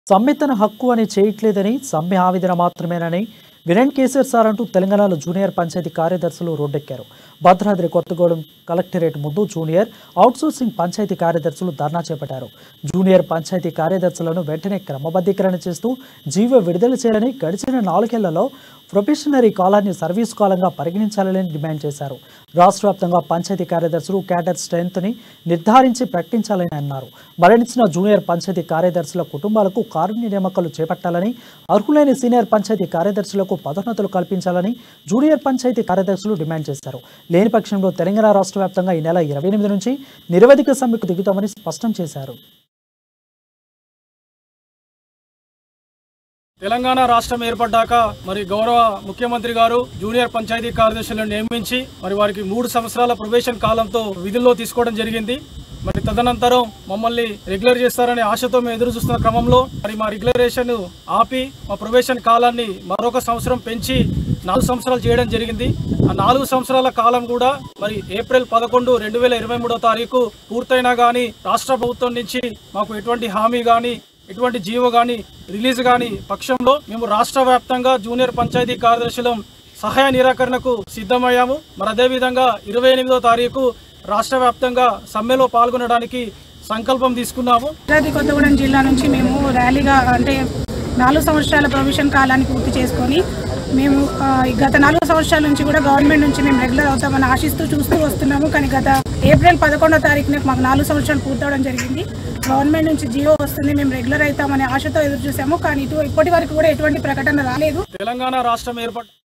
సమ్మె తన హక్కు అని చేయట్లేదని సమ్మె ఆవేదన మాత్రమేనని వినయ్ కేసర్ సార్ అంటూ తెలంగాణలో జూనియర్ పంచాయతీ కార్యదర్శులు రోడ్డెక్కారు భద్రాద్రి కొత్తగూడెం కలెక్టరేట్ ముందు జూనియర్ అవుట్సోర్సింగ్ పంచాయతీ కార్యదర్శులు ధర్నా చేపట్టారు జూనియర్ పంచాయతీ కార్యదర్శులను వెంటనే క్రమబద్ధీకరణ చేస్తూ జీవో విడుదల చేయాలని గడిచిన నాలుగేళ్లలో ప్రొఫెషనరీ కాలాన్ని సర్వీస్ కాలంగా పరిగణించాలని డిమాండ్ చేశారు రాష్ట్ర వ్యాప్తంగా పంచాయతీ కార్యదర్శులు క్యాడర్ స్ట్రెంత్ని నిర్ధారించి ప్రకటించాలని అన్నారు మరణించిన జూనియర్ పంచాయతీ కార్యదర్శుల కుటుంబాలకు కారుణ్య నియామకాలు చేపట్టాలని అర్హులైన సీనియర్ పంచాయతీ కార్యదర్శులకు పదోన్నతులు కల్పించాలని జూనియర్ పంచాయతీ కార్యదర్శులు డిమాండ్ చేశారు లేని పక్షంలో తెలంగాణ రాష్ట్ర వ్యాప్తంగా ఈ నెల ఇరవై ఎనిమిది నుంచి నిరవధిక సమ్మెకు దిగుతామని స్పష్టం చేశారు తెలంగాణ రాష్ట్రం ఏర్పడ్డాక మరి గౌరవ ముఖ్యమంత్రి గారు జూనియర్ పంచాయతీ కార్యదర్శులను నియమించి మరి వారికి మూడు సంవత్సరాల ప్రొబేషన్ కాలంతో విధుల్లో తీసుకోవడం జరిగింది మరి తదనంతరం మమ్మల్ని రెగ్యులర్ చేస్తారనే ఆశతో మేము ఎదురు చూస్తున్న క్రమంలో మరి మా రెగ్యులరేషన్ ఆపి మా ప్రొబేషన్ కాలాన్ని మరొక సంవత్సరం పెంచి నాలుగు సంవత్సరాలు చేయడం జరిగింది ఆ నాలుగు సంవత్సరాల కాలం కూడా మరి ఏప్రిల్ పదకొండు రెండు వేల ఇరవై మూడో తారీఖు పూర్తయినా కానీ రాష్ట్ర ప్రభుత్వం నుంచి మాకు ఎటువంటి హామీ కానీ ఎటువంటి జీవో కానీ రిలీజ్ కానీ పక్షంలో మేము రాష్ట్ర వ్యాప్తంగా జూనియర్ పంచాయతీ కార్యదర్శులం సహాయ నిరాకరణకు సిద్ధమయ్యాము మరి అదేవిధంగా ఇరవై ఎనిమిదో తారీఖు రాష్ట్ర వ్యాప్తంగా సమ్మెలో పాల్గొనడానికి సంకల్పం తీసుకున్నాము భద్రాద్రి కొత్తగూడెం జిల్లా నుంచి మేము ర్యాలీగా అంటే నాలుగు సంవత్సరాల ప్రొవిషన్ కాలాన్ని పూర్తి చేసుకొని మేము ఆ, గత నాలుగు సంవత్సరాల నుంచి కూడా గవర్నమెంట్ నుంచి మేము రెగ్యులర్ అవుతామని ఆశిస్తూ చూస్తూ వస్తున్నాము కానీ గత ఏప్రిల్ పదకొండో తారీఖున మాకు నాలుగు సంవత్సరాలు పూర్తవడం జరిగింది గవర్నమెంట్ నుంచి జియో వస్తుంది మేము రెగ్యులర్ అవుతామనే ఆశతో ఎదురు చూసాము కానీ ఇటు ఇప్పటి వరకు కూడా ఎటువంటి ప్రకటన రాలేదు తెలంగాణ రాష్ట్రం ఏర్పడ